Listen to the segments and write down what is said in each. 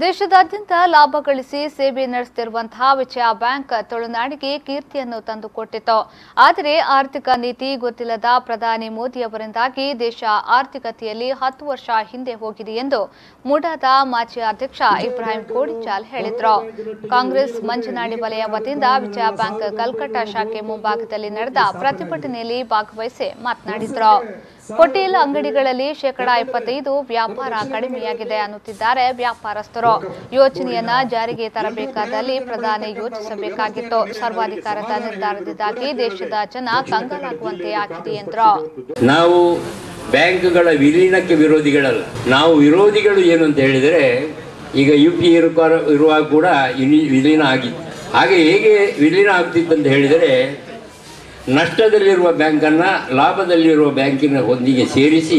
ದೇಶದಾದ್ಯಂತ ಲಾಭ ಗಳಿಸಿ ಸೇವೆ ನಡೆಸುತ್ತಿರುವಂತಹ ವಿಜಯ ಬ್ಯಾಂಕ್ ತುಳುನಾಡಿಗೆ ಕೀರ್ತಿಯನ್ನು ತಂದುಕೊಟ್ಟಿತು ಆದರೆ ಆರ್ಥಿಕ ನೀತಿ ಗೊತ್ತಿಲ್ಲದ ಪ್ರಧಾನಿ ಮೋದಿಯವರಿಂದಾಗಿ ದೇಶ ಆರ್ಥಿಕತೆಯಲ್ಲಿ ಹತ್ತು ವರ್ಷ ಹಿಂದೆ ಹೋಗಿದೆ ಎಂದು ಮೂಡಾದ ಮಾಜಿ ಅಧ್ಯಕ್ಷ ಇಬ್ರಾಹಿಂ ಕೋಡಿಚಾಲ್ ಹೇಳಿದರು ಕಾಂಗ್ರೆಸ್ ಮಂಜನಾಡಿ ವಲಯ ವತಿಯಿಂದ ವಿಜಯ ಬ್ಯಾಂಕ್ ಕಲ್ಕಟ್ಟ ಶಾಖೆ ಮುಂಭಾಗದಲ್ಲಿ ನಡೆದ ಪ್ರತಿಭಟನೆಯಲ್ಲಿ ಭಾಗವಹಿಸಿ ಮಾತನಾಡಿದರು ಹೋಟೆಲ್ ಅಂಗಡಿಗಳಲ್ಲಿ ಶೇಕಡಾ ಇಪ್ಪತ್ತೈದು ವ್ಯಾಪಾರ ಕಡಿಮೆಯಾಗಿದೆ ಅನ್ನುತ್ತಿದ್ದಾರೆ ವ್ಯಾಪಾರಸ್ಥರು ಯೋಜನೆಯನ್ನ ಜಾರಿಗೆ ತರಬೇಕಾದಲ್ಲಿ ಪ್ರಧಾನಿ ಯೋಚಿಸಬೇಕಾಗಿತ್ತು ಸರ್ವಾಧಿಕಾರದ ನಿರ್ಧಾರದಿಂದಾಗಿ ದೇಶದ ಜನ ಕಂಗಾಲಾಗುವಂತೆ ಆಗಿದೆ ಎಂದರು ನಾವು ಬ್ಯಾಂಕ್ಗಳ ವಿಲೀನಕ್ಕೆ ವಿರೋಧಿಗಳಲ್ಲ ನಾವು ವಿರೋಧಿಗಳು ಏನು ಅಂತ ಹೇಳಿದರೆ ಈಗ ಯು ಪಿ ಇರುವಾಗ ಕೂಡ ಇಲಿ- ವಿಲೀನ ಆಗಿತ್ತು ಹಾಗೆ ಹೇಗೆ ವಿಲೀನ ಆಗ್ತಿತ್ತು ಅಂತ ಹೇಳಿದರೆ ನಷ್ಟದಲ್ಲಿರುವ ಬ್ಯಾಂಕನ್ನು ಲಾಭದಲ್ಲಿರುವ ಬ್ಯಾಂಕಿನ ಹೊಂದಿಗೆ ಸೇರಿಸಿ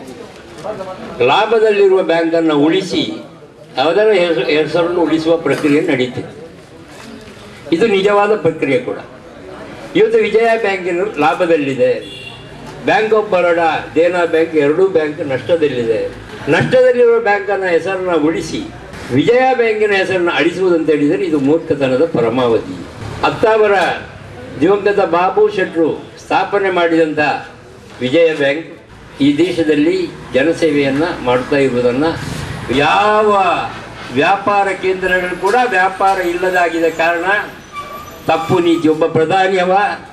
ಲಾಭದಲ್ಲಿರುವ ಬ್ಯಾಂಕನ್ನು ಉಳಿಸಿ ಅದರ ಹೆಸ- ಹೆಸರನ್ನು ಉಳಿಸುವ ಪ್ರಕ್ರಿಯೆ ನಡೀತಿದೆ ಇದು ನಿಜವಾದ ಪ್ರಕ್ರಿಯೆ ಕೂಡ ಇವತ್ತು ವಿಜಯ ಬ್ಯಾಂಕಿನ ಲಾಭದಲ್ಲಿದೆ bank of Baroda Dena bank ಎರಡೂ ಬ್ಯಾಂಕ್ ನಷ್ಟದಲ್ಲಿದೆ ನಷ್ಟದಲ್ಲಿರುವ ಬ್ಯಾಂಕನ್ನು ಹೆಸರನ್ನು ಉಳಿಸಿ ವಿಜಯ ಬ್ಯಾಂಕಿನ ಹೆಸರನ್ನು ಅಳಿಸುವುದಂತ ಹೇಳಿದರೆ ಇದು ಮೂರ್ಖತನದ ಪರಮಾವಧಿ ಅತ್ತಾವರ ದಿವಂಗತ ಬಾಬು ಶೆಟ್ರು ಸ್ಥಾಪನೆ ಮಾಡಿದಂಥ ವಿಜಯ ಬ್ಯಾಂಕ್ ಈ ದೇಶದಲ್ಲಿ ಜನಸೇವೆಯನ್ನು ಮಾಡ್ತಾ ಇರುವುದನ್ನು ಯಾವ ವ್ಯಾಪಾರ ಕೇಂದ್ರಗಳು ಕೂಡ ವ್ಯಾಪಾರ ಇಲ್ಲದಾಗಿದ ಕಾರಣ ತಪ್ಪು ನೀತಿ ಒಬ್ಬ ಪ್ರಧಾನಿಯವ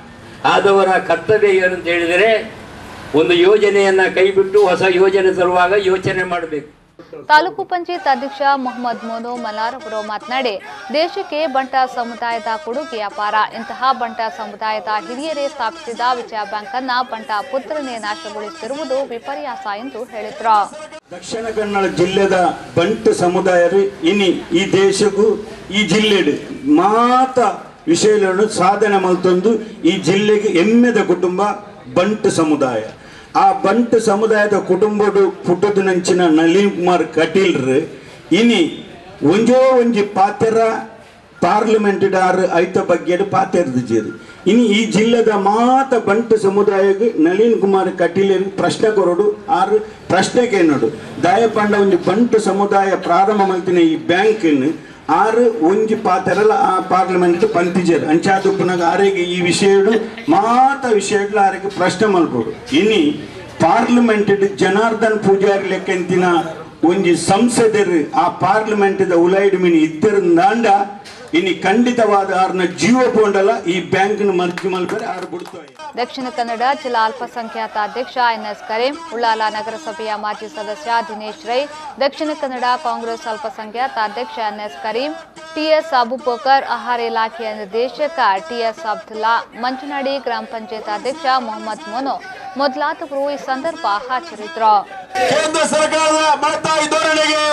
ಆದವರ ಕರ್ತವ್ಯ ಏನು ಅಂತ ಹೇಳಿದರೆ ಒಂದು ಯೋಜನೆಯನ್ನು ಕೈಬಿಟ್ಟು ಹೊಸ ಯೋಜನೆ ತರುವಾಗ ಯೋಚನೆ ಮಾಡಬೇಕು ತಾಲೂಕು ಪಂಚಾಯತ್ ಅಧ್ಯಕ್ಷ ಮೊಹಮ್ಮದ್ ಮೋನು ಮಲಾರ್ ಅವರು ಮಾತನಾಡಿ ದೇಶಕ್ಕೆ ಬಂಟ ಸಮುದಾಯದ ಕೊಡುಗೆ ಅಪಾರ ಇಂತಹ ಬಂಟ ಸಮುದಾಯದ ಹಿರಿಯರೇ ಸ್ಥಾಪಿಸಿದ ವಿಜಯ ಬ್ಯಾಂಕ್ ಅನ್ನ ಬಂಟ ಪುತ್ರನೇ ನಾಶಗೊಳಿಸುತ್ತಿರುವುದು ವಿಪರ್ಯಾಸ ಎಂದು ಹೇಳಿದ್ರು ದಕ್ಷಿಣ ಕನ್ನಡ ಜಿಲ್ಲೆದ ಬಂಟು ಸಮುದಾಯರು ಇನಿ ಈ ದೇಶಕ್ಕೂ ಈ ಜಿಲ್ಲೆಡು ಮಾತ ವಿಷಯಗಳನ್ನು ಸಾಧನೆ ಮಲ್ತೊಂದು ಈ ಜಿಲ್ಲೆಗೆ ಹೆಮ್ಮೆದ ಕುಟುಂಬ ಬಂಟು ಸಮುದಾಯ ಆ ಬಂಟು ಸಮುದಾಯದ ಕುಟುಂಬಡು ಪುಟ್ಟದ ನಂಚಿನ ನಳಿನ್ ಕುಮಾರ್ ಕಟೀಲ್ರು ಇನಿ ಒಂಜೋ ಒಂಜಿ ಪಾತೆರ ಪಾರ್ಲಿಮೆಂಟ್ ಆರು ಐತ ಬಗ್ಗೆ ಪಾತೆರ್ದಿದ್ದೀರಿ ಇನ್ನು ಈ ಜಿಲ್ಲೆದ ಮಾತ ಬಂಟು ಸಮುದಾಯಕ್ಕೆ ನಳಿನ್ ಕುಮಾರ್ ಕಟೀಲ್ ಪ್ರಶ್ನೆ ಕೊರಡು ಆರು ಪ್ರಶ್ನೆಗೆ ನೋಡು ದಯಪಂಡ ಒಂದು ಬಂಟು ಸಮುದಾಯ ಪ್ರಾರಂಭ ಮಾಡ್ತಿನ ಈ ಬ್ಯಾಂಕಿನ ಆರು ಒಂಜಿ ಪಾತೆರಲ್ಲ ಆ ಪಾರ್ಲಿಮೆಂಟ್ ಪಂಪಿಜರ್ ಅಂಚಾದುಪ್ಪನಾಗ ಆರೆಗೆ ಈ ವಿಷಯಡು ಮಾತ ವಿಷಯಗಳು ಆರೆಗೆ ಪ್ರಶ್ನೆ ಮಲ್ಬೋದು ಇನಿ ಪಾರ್ಲಿಮೆಂಟ್ ಜನಾರ್ದನ್ ಪೂಜಾರಿ ಲೆಕ್ಕಂತಿನ ಒಂಜಿ ಸಂಸದರು ಆ ಪಾರ್ಲಿಮೆಂಟ್ ಉಲೈಡ್ ಮೀನ್ ಇದ್ದರಿಂದಾಂಡ ಇನ್ನು ಖಂಡಿತವಾದ ಆರ್ನ ಜೀವ ಪೋಂಡಲ ಈ ಬ್ಯಾಂಕ್ನ ಮರ್ಜಿ ಮಲ್ಪರೆ ಆರು ಬಿಡ್ತಾವೆ ದಕ್ಷಿಣ ಕನ್ನಡ ಜಿಲ್ಲಾ ಅಲ್ಪಸಂಖ್ಯಾತ ಅಧ್ಯಕ್ಷ ಎನ್ಎಸ್ ಕರೀಂ ಉಳ್ಳಾಲ ನಗರಸಭೆಯ ಮಾಜಿ ಸದಸ್ಯ ದಿನೇಶ್ ರೈ ದಕ್ಷಿಣ ಕನ್ನಡ ಕಾಂಗ್ರೆಸ್ ಅಲ್ಪಸಂಖ್ಯಾತ ಅಧ್ಯಕ್ಷ ಎನ್ಎಸ್ ಕರೀಂ ಟಿಎಸ್ ಅಬುಬಕರ್ ಆಹಾರ ಇಲಾಖೆಯ ನಿರ್ದೇಶಕ ಟಿಎಸ್ ಅಬ್ದುಲ್ಲಾ ಮಂಚನಾಡಿ ಗ್ರಾಮ ಪಂಚಾಯತ್ ಅಧ್ಯಕ್ಷ ಮೊಹಮ್ಮದ್ ಮೋನು ಮೊದಲಾದವರು ಈ ಸಂದರ್ಭ ಹಾಜರಿದ್ದರು ಕೇಂದ್ರ ಸರ್ಕಾರದ ಮಾಡ್ತಾ ಈ ಧೋರಣೆಗೆ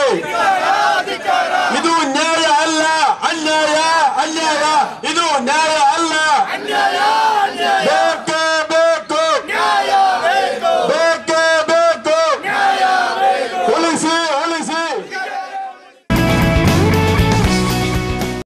ಇದು ನ್ಯಾಯ ಅಲ್ಲ ಅನ್ಯಾಯ ಅನ್ಯಾಯ ಇದು ನ್ಯಾಯ ಅಲ್ಲ ಬೇಕು